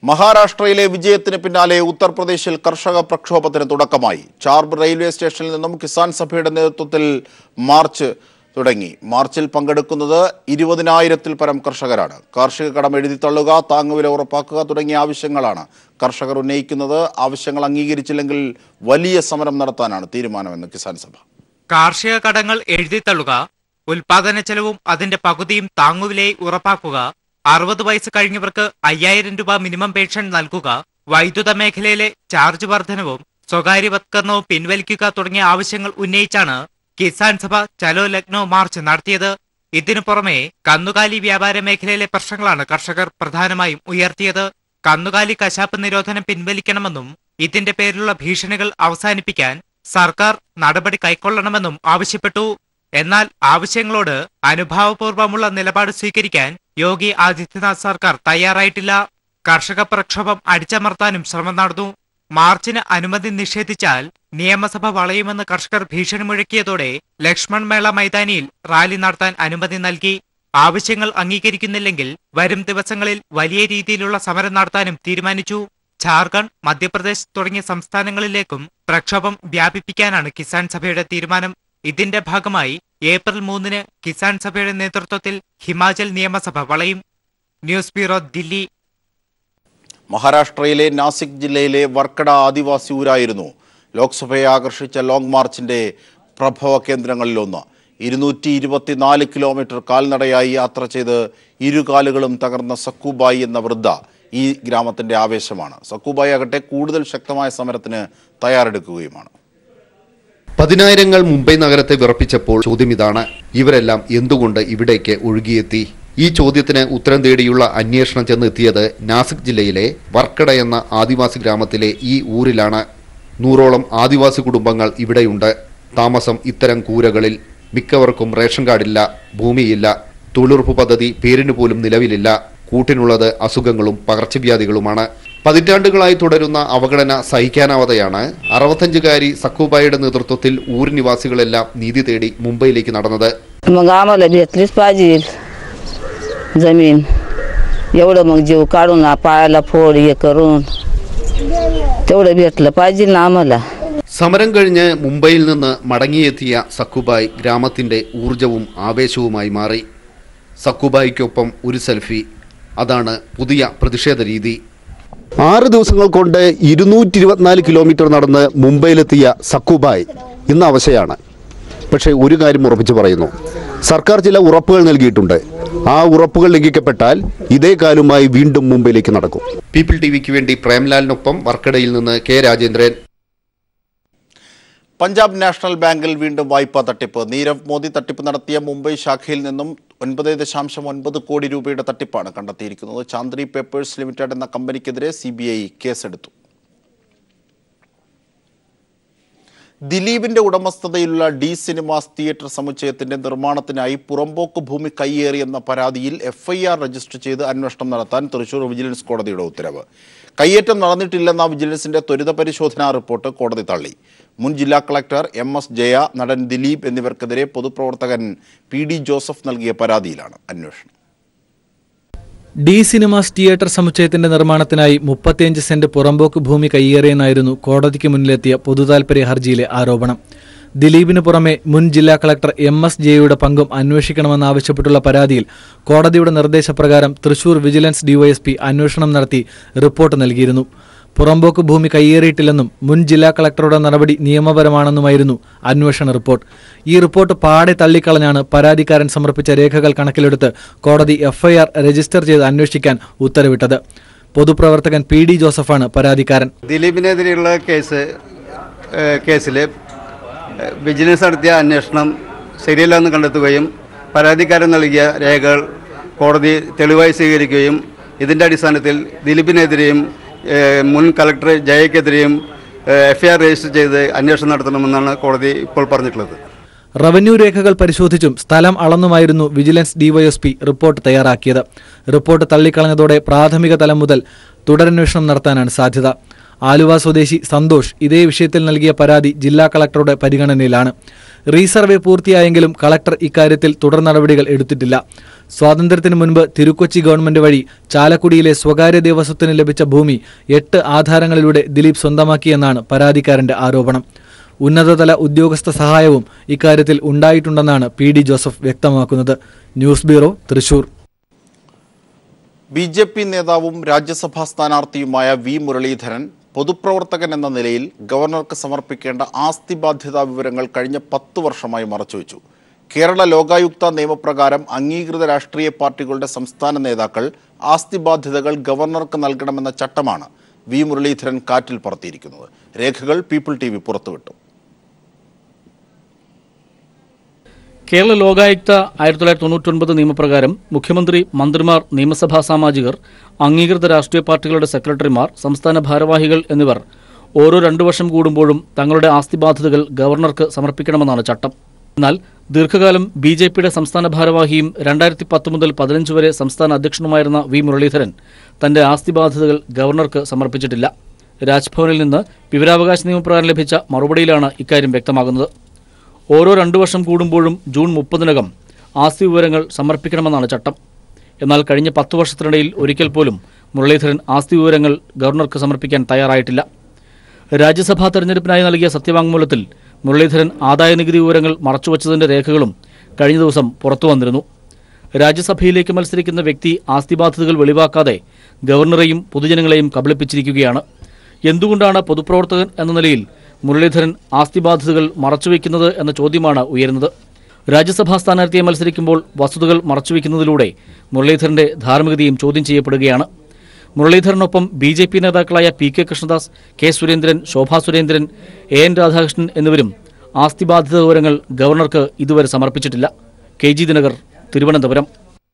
മഹാരാഷ്ട്രയിലെ വിജയത്തിന് പിന്നാലെ ഉത്തർപ്രദേശിൽ കർഷക പ്രക്ഷോഭത്തിന് തുടക്കമായി ചാർബ് റെയിൽവേ സ്റ്റേഷനിൽ നിന്നും കിസാൻ സഭയുടെ നേതൃത്വത്തിൽ മാർച്ച് തുടങ്ങി മാർച്ചിൽ പങ്കെടുക്കുന്നത് ഇരുപതിനായിരത്തിൽ പരം കർഷകരാണ് കാർഷിക കടം എഴുതിത്തള്ളുക താങ്ങുവില ഉറപ്പാക്കുക തുടങ്ങിയ ആവശ്യങ്ങളാണ് കർഷകർ ഉന്നയിക്കുന്നത് ആവശ്യങ്ങൾ അംഗീകരിച്ചില്ലെങ്കിൽ വലിയ സമരം നടത്താനാണ് തീരുമാനമെന്ന് കിസാൻ സഭ കാർഷിക കടങ്ങൾ എഴുതിത്തള്ളുക ഉൽപാദന ചെലവും അതിന്റെ പകുതിയും താങ്ങുവിലയായി ഉറപ്പാക്കുക അറുപത് വയസ്സ് കഴിഞ്ഞവർക്ക് അയ്യായിരം രൂപ മിനിമം പെൻഷൻ നൽകുക വൈദ്യുത മേഖലയിലെ ചാർജ് വർധനവും സ്വകാര്യവത്കരണവും പിൻവലിക്കുക തുടങ്ങിയ ആവശ്യങ്ങൾ ഉന്നയിച്ചാണ് കിസാൻ സഭ ചലോ ലക്നോ മാർച്ച് നടത്തിയത് ഇതിനു പുറമെ കന്നുകാലി വ്യാപാര മേഖലയിലെ പ്രശ്നങ്ങളാണ് കർഷകർ പ്രധാനമായും ഉയർത്തിയത് കന്നുകാലി കശാപ്പ് നിരോധനം പിൻവലിക്കണമെന്നും ഇതിന്റെ പേരിലുള്ള ഭീഷണികൾ അവസാനിപ്പിക്കാൻ സർക്കാർ നടപടി കൈക്കൊള്ളണമെന്നും ആവശ്യപ്പെട്ടു എന്നാൽ ആവശ്യങ്ങളോട് അനുഭാവപൂർവമുള്ള നിലപാട് സ്വീകരിക്കാൻ യോഗി ആദിത്യനാഥ് സർക്കാർ തയ്യാറായിട്ടില്ല കർഷക പ്രക്ഷോഭം അടിച്ചമർത്താനും ശ്രമം നടന്നു മാർച്ചിന് അനുമതി നിഷേധിച്ചാൽ നിയമസഭ വളയുമെന്ന് കർഷകർ ഭീഷണി മുഴക്കിയതോടെ ലക്ഷ്മൺ മേള മൈതാനിയിൽ റാലി നടത്താൻ അനുമതി നൽകി ആവശ്യങ്ങൾ അംഗീകരിക്കുന്നില്ലെങ്കിൽ വരും ദിവസങ്ങളിൽ വലിയ രീതിയിലുള്ള സമരം നടത്താനും തീരുമാനിച്ചു ഝാർഖണ്ഡ് മധ്യപ്രദേശ് തുടങ്ങിയ സംസ്ഥാനങ്ങളിലേക്കും പ്രക്ഷോഭം വ്യാപിപ്പിക്കാനാണ് കിസാൻ സഭയുടെ തീരുമാനം ഇതിന്റെ ഭാഗമായി ഏപ്രിൽ മൂന്നിന് കിസാൻ സഭയുടെ നേതൃത്വത്തിൽ ഹിമാചൽ നിയമസഭ വളയും ന്യൂസ് ബ്യൂറോ ദില്ലി മഹാരാഷ്ട്രയിലെ നാസിക് ജില്ലയിലെ വർക്കട ആദിവാസി ഊരായിരുന്നു ലോക്സഭയെ ആകർഷിച്ച ലോങ് മാർച്ചിന്റെ പ്രഭവ കേന്ദ്രങ്ങളിലൊന്ന് ഇരുന്നൂറ്റി ഇരുപത്തിനാല് കിലോമീറ്റർ കാൽനടയായി യാത്ര ചെയ്ത് ഇരുകാലുകളും തകർന്ന സക്കുബായി എന്ന വൃദ്ധ ഈ ഗ്രാമത്തിന്റെ ആവേശമാണ് സക്കുബായി ആകട്ടെ കൂടുതൽ ശക്തമായ സമരത്തിന് തയ്യാറെടുക്കുകയുമാണ് പതിനായിരങ്ങൾ മുംബൈ നഗരത്തെ വിറപ്പിച്ചപ്പോൾ ചോദ്യം ഇതാണ് ഇവരെല്ലാം എന്തുകൊണ്ട് ഇവിടേക്ക് ഒഴുകിയെത്തി ഈ ചോദ്യത്തിന് ഉത്തരം തേടിയുള്ള അന്വേഷണം ചെന്നെത്തിയത് നാസിക് ജില്ലയിലെ വർക്കട എന്ന ആദിവാസി ഗ്രാമത്തിലെ ഈ ഊരിലാണ് നൂറോളം ആദിവാസി കുടുംബങ്ങൾ ഇവിടെയുണ്ട് താമസം ഇത്തരം കൂരകളിൽ മിക്കവർക്കും റേഷൻ കാർഡില്ല ഭൂമിയില്ല തൊഴിലുറപ്പ് പദ്ധതി പേരിന് പോലും നിലവിലില്ല കൂട്ടിനുള്ളത് അസുഖങ്ങളും പകർച്ചവ്യാധികളുമാണ് പതിറ്റാണ്ടുകളായി തുടരുന്ന അവഗണന സഹിക്കാനാവാതെയാണ് അറുപത്തഞ്ചുകാരി സക്കുബായിയുടെ നേതൃത്വത്തിൽ ഊർ നിവാസികളെല്ലാം നീതി തേടി മുംബൈയിലേക്ക് നടന്നത് मग आम्हाला भेटलीच पाहिजे जमीन एवढं मग जीव काढून पायाला फोड हे करून तेवढं भेटलं पाहिजे ना आम्हाला സമരം കഴിഞ്ഞ് മുംബൈയിൽ നിന്ന് മടങ്ങിയെത്തിയ സക്കുബായ് ഗ്രാമത്തിന്റെ ഊർജവും ആവേശവുമായി മാറി സക്കുബായിക്കൊപ്പം ഒരു സെൽഫി അതാണ് പുതിയ പ്രതിഷേധ രീതി ആറ് ദിവസങ്ങൾ കൊണ്ട് ഇരുന്നൂറ്റി ഇരുപത്തിനാല് കിലോമീറ്റർ നടന്ന് മുംബൈയിലെത്തിയ സക്കുബായ് ഇന്ന് അവശയാണ് പക്ഷേ ഒരു കാര്യം ഉറപ്പിച്ചു പറയുന്നു സർക്കാർ ചില ഉറപ്പുകൾ നൽകിയിട്ടുണ്ട് ആ ഉറപ്പുകൾ ലംഘിക്കപ്പെട്ടാൽ ഇതേ കാലുമായി വീണ്ടും മുംബൈയിലേക്ക് നടക്കും പീപ്പിൾ ടിവിക്ക് വേണ്ടി പ്രേംലാലിനൊപ്പം വർക്കടയിൽ നിന്ന് കെ രാജേന്ദ്രൻ പഞ്ചാബ് നാഷണൽ ബാങ്കിൽ വീണ്ടും വായ്പാ തട്ടിപ്പ് നീരവ് മോദി തട്ടിപ്പ് നടത്തിയ മുംബൈ ശാഖയിൽ നിന്നും ഒൻപത് ദശാംശം ഒൻപത് കോടി രൂപയുടെ തട്ടിപ്പാണ് കണ്ടെത്തിയിരിക്കുന്നത് ചാന്ദ്രി പേപ്പേഴ്സ് ലിമിറ്റഡ് എന്ന കമ്പനിക്കെതിരെ സി ബി ഐ കേസെടുത്തു ദിലീപിന്റെ ഉടമസ്ഥതയിലുള്ള ഡി സിനിമാസ് തിയേറ്റർ സമുച്ചയത്തിന്റെ നിർമ്മാണത്തിനായി പുറമ്പോക്ക് ഭൂമി കൈയേറിയെന്ന പരാതിയിൽ എഫ്ഐആർ രജിസ്റ്റർ ചെയ്ത് അന്വേഷണം നടത്താൻ തൃശൂർ വിജിലൻസ് കോടതിയുടെ ഉത്തരവ് കയ്യേറ്റം നടന്നിട്ടില്ലെന്ന വിജിലൻസിന്റെ ത്വരിത പരിശോധനാ റിപ്പോർട്ട് കോടതി തള്ളി മുൻ ജില്ലാ കളക്ടർ എം എസ് ജയ നടൻ ദിലീപ് എന്നിവർക്കെതിരെ പൊതുപ്രവർത്തകൻ പി ഡി ജോസഫ് നൽകിയ പരാതിയിലാണ് അന്വേഷണം ഡി സിനിമാസ് തിയേറ്റർ സമുച്ചയത്തിന്റെ നിർമ്മാണത്തിനായി മുപ്പത്തിയഞ്ച് സെന്റ് പുറമ്പോക്ക് ഭൂമി കയ്യേറിയെന്നായിരുന്നു കോടതിക്ക് മുന്നിലെത്തിയ പൊതുതാൽപര്യ ഹർജിയിലെ ആരോപണം ദിലീപിന് പുറമെ മുൻ ജില്ലാ കളക്ടർ എം എസ് ജെയുടെ പങ്കും അന്വേഷിക്കണമെന്നാവശ്യപ്പെട്ടുള്ള പരാതിയിൽ കോടതിയുടെ നിർദ്ദേശപ്രകാരം തൃശൂർ വിജിലൻസ് ഡിവൈഎസ്പി അന്വേഷണം നടത്തി റിപ്പോർട്ട് നൽകിയിരുന്നു പുറമ്പോക്ക് ഭൂമി കയ്യേറിയിട്ടില്ലെന്നും മുൻ ജില്ലാ കളക്ടറുടെ നടപടി നിയമപരമാണെന്നുമായിരുന്നു അന്വേഷണ റിപ്പോർട്ട് ഈ റിപ്പോർട്ട് പാടെ തള്ളിക്കളഞ്ഞാണ് പരാതിക്കാരൻ സമർപ്പിച്ച രേഖകൾ കണക്കിലെടുത്ത് കോടതി എഫ്ഐആർ രജിസ്റ്റർ ചെയ്ത് അന്വേഷിക്കാൻ ഉത്തരവിട്ടത് പൊതുപ്രവർത്തകൻ പി ഡി ജോസഫാണ് പരാതിക്കാരൻ ദിലീപിനെതിരെയുള്ള കേസ് കേസിൽ വിജിലൻസ് നടത്തിയ അന്വേഷണം ശരിയല്ലെന്ന് കണ്ടെത്തുകയും പരാതിക്കാരൻ നൽകിയ രേഖകൾ കോടതി തെളിവായി സ്വീകരിക്കുകയും ഇതിൻ്റെ അടിസ്ഥാനത്തിൽ ദിലീപിനെതിരെയും ഏഹ്, മുൻ കളക്ടർ ജയക്കെതിരെയും എഫ്ഐആർ രജിസ്റ്റർ ചെയ്ത് അന്വേഷണം നടത്തണമെന്നാണ് കോടതി ഇപ്പോൾ പറഞ്ഞിട്ടുള്ളത് റവന്യൂ രേഖകൾ പരിശോധിച്ചും സ്ഥലം അളന്നുമായിരുന്നു വിജിലൻസ് ഡിവൈഎസ്പി റിപ്പോർട്ട് തയ്യാറാക്കിയത് റിപ്പോർട്ട് തള്ളിക്കളഞ്ഞതോടെ പ്രാഥമിക തലം മുതൽ തുടരന്വേഷണം നടത്താനാണ് സാധ്യത ആലുവ സ്വദേശി സന്തോഷ് ഇതേ വിഷയത്തിൽ നൽകിയ പരാതി ജില്ലാ കളക്ടറുടെ പരിഗണനയിലാണ് റീസർവേ പൂർത്തിയായെങ്കിലും കളക്ടർ ഇക്കാര്യത്തിൽ തുടർ നടപടികൾ എടുത്തിട്ടില്ല സ്വാതന്ത്ര്യത്തിന് മുൻപ് തിരുക്കൊച്ചി ഗവൺമെന്റ് വഴി ചാലക്കുടിയിലെ സ്വകാര്യ ദേവസ്വത്തിന് ലഭിച്ച ഭൂമി എട്ട് ആധാരങ്ങളിലൂടെ ദിലീപ് സ്വന്തമാക്കിയെന്നാണ് പരാതിക്കാരന്റെ ആരോപണം ഉന്നതതല ഉദ്യോഗസ്ഥ സഹായവും ഇക്കാര്യത്തിൽ ഉണ്ടായിട്ടുണ്ടെന്നാണ് പി ഡി ജോസഫ് വ്യക്തമാക്കുന്നത് news bureau Thrissur B J P നേതാവും രാജ്യസഭാ സ്ഥാനാർത്ഥിയുമായ വി മുരളീധരൻ പൊതുപ്രവർത്തകൻ എന്ന നിലയിൽ ഗവർണർക്ക് സമർപ്പിക്കേണ്ട ആസ്തി ബാധ്യതാ വിവരങ്ങൾ കഴിഞ്ഞ പത്ത് വർഷമായി മറച്ചുവെച്ചു കേരള ലോകായുക്ത നിയമപ്രകാരം അംഗീകൃത രാഷ്ട്രീയ പാർട്ടികളുടെ സംസ്ഥാന നേതാക്കൾ ആസ്തി ബാധ്യതകൾ ഗവർണർക്ക് നൽകണമെന്ന ചട്ടമാണ് വി മുരളീധരൻ കാറ്റിൽ പറത്തിയിരിക്കുന്നത് രേഖകൾ പീപ്പിൾ ടി വി പുറത്തുവിട്ടു കേരള ലോകായുക്ത ആയിരത്തി തൊള്ളായിരത്തി തൊണ്ണൂറ്റൊൻപത് നിയമപ്രകാരം മുഖ്യമന്ത്രി മന്ത്രിമാർ നിയമസഭാ സാമാജികർ അംഗീകൃത രാഷ്ട്രീയ പാർട്ടികളുടെ സെക്രട്ടറിമാർ സംസ്ഥാന ഭാരവാഹികൾ എന്നിവർ ഓരോ രണ്ടു വർഷം കൂടുമ്പോഴും തങ്ങളുടെ ആസ്തി ബാധ്യതകൾ ഗവർണർക്ക് സമർപ്പിക്കണമെന്നാണ് ചട്ടം എന്നാൽ ദീർഘകാലം ബി ജെ പിയുടെ സംസ്ഥാന ഭാരവാഹിയും രണ്ടായിരത്തി പത്ത് മുതൽ പതിനഞ്ച് വരെ സംസ്ഥാന അധ്യക്ഷനുമായിരുന്ന വി മുരളീധരൻ തന്റെ ആസ്തി ബാധ്യതകൾ ഗവർണർക്ക് സമർപ്പിച്ചിട്ടില്ല രാജ്ഭവനിൽ നിന്ന് വിവരാവകാശ നിയമപ്രകാരം ലഭിച്ച മറുപടിയിലാണ് ഇക്കാര്യം വ്യക്തമാകുന്നത് ഓരോ രണ്ടു വർഷം കൂടുമ്പോഴും ജൂൺ മുപ്പതിനകം ആസ്തി വിവരങ്ങൾ സമർപ്പിക്കണമെന്നാണ് ചട്ടം എന്നാൽ കഴിഞ്ഞ പത്തു വർഷത്തിനിടയിൽ ഒരിക്കൽ പോലും മുരളീധരൻ ആസ്തി വിവരങ്ങൾ ഗവർണർക്ക് സമർപ്പിക്കാൻ തയ്യാറായിട്ടില്ല രാജ്യസഭാ തെരഞ്ഞെടുപ്പിനായി നൽകിയ സത്യവാങ്മൂലത്തിൽ മുരളീധരൻ ആദായനികുതി വിവരങ്ങൾ മറച്ചുവച്ചതിന്റെ രേഖകളും കഴിഞ്ഞ ദിവസം പുറത്തു വന്നിരുന്നു രാജ്യസഭയിലേക്ക് മത്സരിക്കുന്ന വ്യക്തി ആസ്തി ബാധ്യതകൾ വെളിവാക്കാതെ ഗവർണറെയും പൊതുജനങ്ങളെയും കബളിപ്പിച്ചിരിക്കുകയാണ് എന്തുകൊണ്ടാണ് പൊതുപ്രവർത്തകൻ എന്ന നിലയിൽ മുരളീധരൻ ആസ്തി ബാധ്യതകൾ മറച്ചുവെക്കുന്നത് എന്ന ചോദ്യമാണ് ഉയരുന്നത് രാജ്യസഭാ സ്ഥാനാർത്ഥിയെ മത്സരിക്കുമ്പോൾ വസ്തുതകൾ മറച്ചുവെക്കുന്നതിലൂടെ മുരളീധരന്റെ ധാർമ്മികതയും ചോദ്യം ചെയ്യപ്പെടുകയാണ് മുരളീധരനൊപ്പം ബി ജെ പി നേതാക്കളായ P K Krishnadas K Surendran Shobha Surendran A N Radhakrishnan എന്നിവരും ആസ്തി ബാധ്യത വിവരങ്ങൾ ഗവർണർക്ക് ഇതുവരെ സമർപ്പിച്ചിട്ടില്ല കെ ജി ദിനകർ തിരുവനന്തപുരം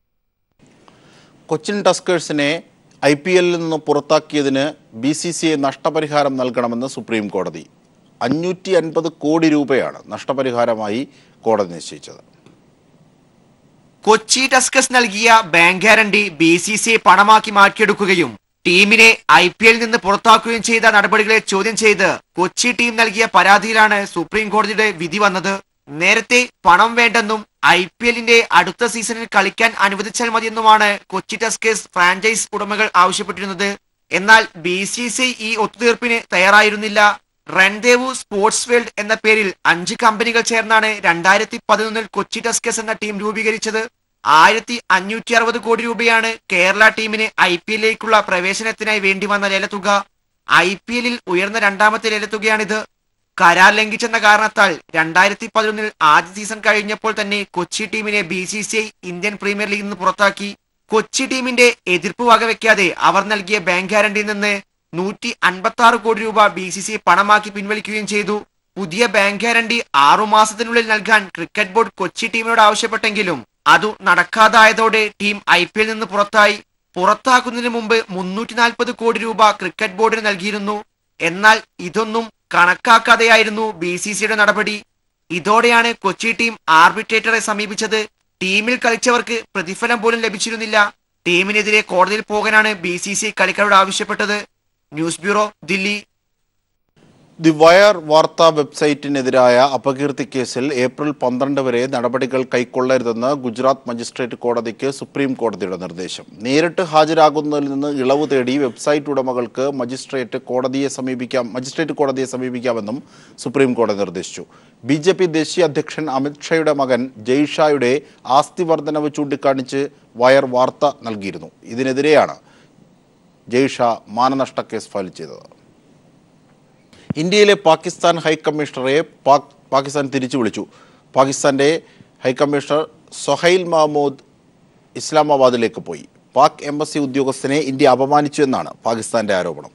കൊച്ചിൻ ടസ്കേഴ്സിനെ ഐ പി എല്ലിൽ നിന്ന് പുറത്താക്കിയതിന് ബി സി സി ഐ നഷ്ടപരിഹാരം നൽകണമെന്ന് സുപ്രീം കോടതി അഞ്ഞൂറ്റി അൻപത് കോടി രൂപയാണ് നഷ്ടപരിഹാരമായി കോടതി നിശ്ചയിച്ചത് കൊച്ചി ടസ്കസ് നൽകിയ bank guarantee B C C I പണമാക്കി മാറ്റിയെടുക്കുകയും ടീമിനെ ഐ പി എല്ലിൽ നിന്ന് പുറത്താക്കുകയും ചെയ്ത നടപടികളെ ചോദ്യം ചെയ്ത് കൊച്ചി ടീം നൽകിയ പരാതിയിലാണ് സുപ്രീം കോടതിയുടെ വിധി വന്നത് നേരത്തെ പണം വേണ്ടെന്നും ഐ പി എല്ലിന്റെ അടുത്ത സീസണിൽ കളിക്കാൻ അനുവദിച്ചാൽ മതിയെന്നുമാണ് കൊച്ചി ടസ്കേഴ്സ് ഫ്രാഞ്ചൈസ് ഉടമകൾ ആവശ്യപ്പെട്ടിരുന്നത് എന്നാൽ ബി സി സി ഈ ഒത്തുതീർപ്പിന് തയ്യാറായിരുന്നില്ല റൺദേവു സ്പോർട്സ് വേൾഡ് എന്ന പേരിൽ അഞ്ച് കമ്പനികൾ ചേർന്നാണ് രണ്ടായിരത്തി പതിനൊന്നിൽ കൊച്ചി ടസ്കേഴ്സ് എന്ന ടീം രൂപീകരിച്ചത് ആയിരത്തി അഞ്ഞൂറ്റി അറുപത് കോടി രൂപയാണ് കേരള ടീമിന് ഐ പി എല്ലിലേക്കുള്ള പ്രവേശനത്തിനായി വേണ്ടി വന്ന ലേലത്തുക ഐ പി എല്ലിൽ ഉയർന്ന രണ്ടാമത്തെ ലേലത്തുകയാണിത് കരാർ ലംഘിച്ചെന്ന കാരണത്താൽ രണ്ടായിരത്തി പതിനൊന്നിൽ ആദ്യ സീസൺ കഴിഞ്ഞപ്പോൾ തന്നെ കൊച്ചി ടീമിനെ B C C I Indian premier ലീഗിൽ നിന്ന് പുറത്താക്കി കൊച്ചി ടീമിന്റെ എതിർപ്പ് വകവെക്കാതെ അവർ നൽകിയ ബാങ്ക് ഗ്യാരണ്ടിയിൽ നിന്ന് നൂറ്റി അൻപത്തി ആറ് കോടി രൂപ ബി സി സി പണമാക്കി പിൻവലിക്കുകയും ചെയ്തു പുതിയ ബാങ്ക് ഗ്യാരണ്ടി ആറു മാസത്തിനുള്ളിൽ നൽകാൻ ക്രിക്കറ്റ് ബോർഡ് കൊച്ചി ടീമിനോട് ആവശ്യപ്പെട്ടെങ്കിലും അതു നടക്കാതായതോടെ ടീം ഐ പി എൽ നിന്ന് പുറത്തായി പുറത്താക്കുന്നതിന് മുമ്പ് മുന്നൂറ്റി നാൽപ്പത് കോടി രൂപ ക്രിക്കറ്റ് ബോർഡിന് നൽകിയിരുന്നു എന്നാൽ ഇതൊന്നും കണക്കാക്കാതെയായിരുന്നു ബി സി സിയുടെ നടപടി ഇതോടെയാണ് കൊച്ചി ടീം ആർബിട്രേറ്ററെ സമീപിച്ചത് ടീമിൽ കളിച്ചവർക്ക് പ്രതിഫലം പോലും ലഭിച്ചിരുന്നില്ല ടീമിനെതിരെ കോടതിയിൽ പോകാനാണ് ബി സി സി കളിക്കാരോട് ആവശ്യപ്പെട്ടത് news bureau Delhi the wire വാർത്താ വെബ്സൈറ്റിനെതിരായ അപകീർത്തി കേസിൽ ഏപ്രിൽ പന്ത്രണ്ട് വരെ നടപടികൾ കൈക്കൊള്ളരുതെന്ന് ഗുജറാത്ത് മജിസ്ട്രേറ്റ് കോടതിക്ക് സുപ്രീം കോടതിയുടെ നിർദ്ദേശം നേരിട്ട് ഹാജരാകുന്നതിൽ നിന്ന് ഇളവ് തേടി വെബ്സൈറ്റ് ഉടമകൾക്ക് മജിസ്ട്രേറ്റ് കോടതിയെ സമീപിക്കാം മജിസ്ട്രേറ്റ് കോടതിയെ സമീപിക്കാമെന്നും സുപ്രീം കോടതി നിർദ്ദേശിച്ചു ബി ജെ പി ദേശീയ അധ്യക്ഷൻ അമിത്ഷായുടെ മകൻ ജയ്ഷായുടെ ആസ്തി വർധനവ് ചൂണ്ടിക്കാണിച്ച് വയർ വാർത്ത നൽകിയിരുന്നു ഇതിനെതിരെയാണ് ജയ്ഷാ മാനനഷ്ട കേസ് ഫയൽ ചെയ്തത് ഇന്ത്യയിലെ പാകിസ്ഥാൻ ഹൈക്കമ്മീഷണറെ പാക് പാകിസ്ഥാൻ തിരിച്ചു വിളിച്ചു പാകിസ്ഥാന്റെ ഹൈക്കമ്മീഷണർ സൊഹൈൽ മഹമ്മൂദ് ഇസ്ലാമാബാദിലേക്ക് പോയി പാക് എംബസി ഉദ്യോഗസ്ഥനെ ഇന്ത്യ അപമാനിച്ചു എന്നാണ് പാകിസ്ഥാന്റെ ആരോപണം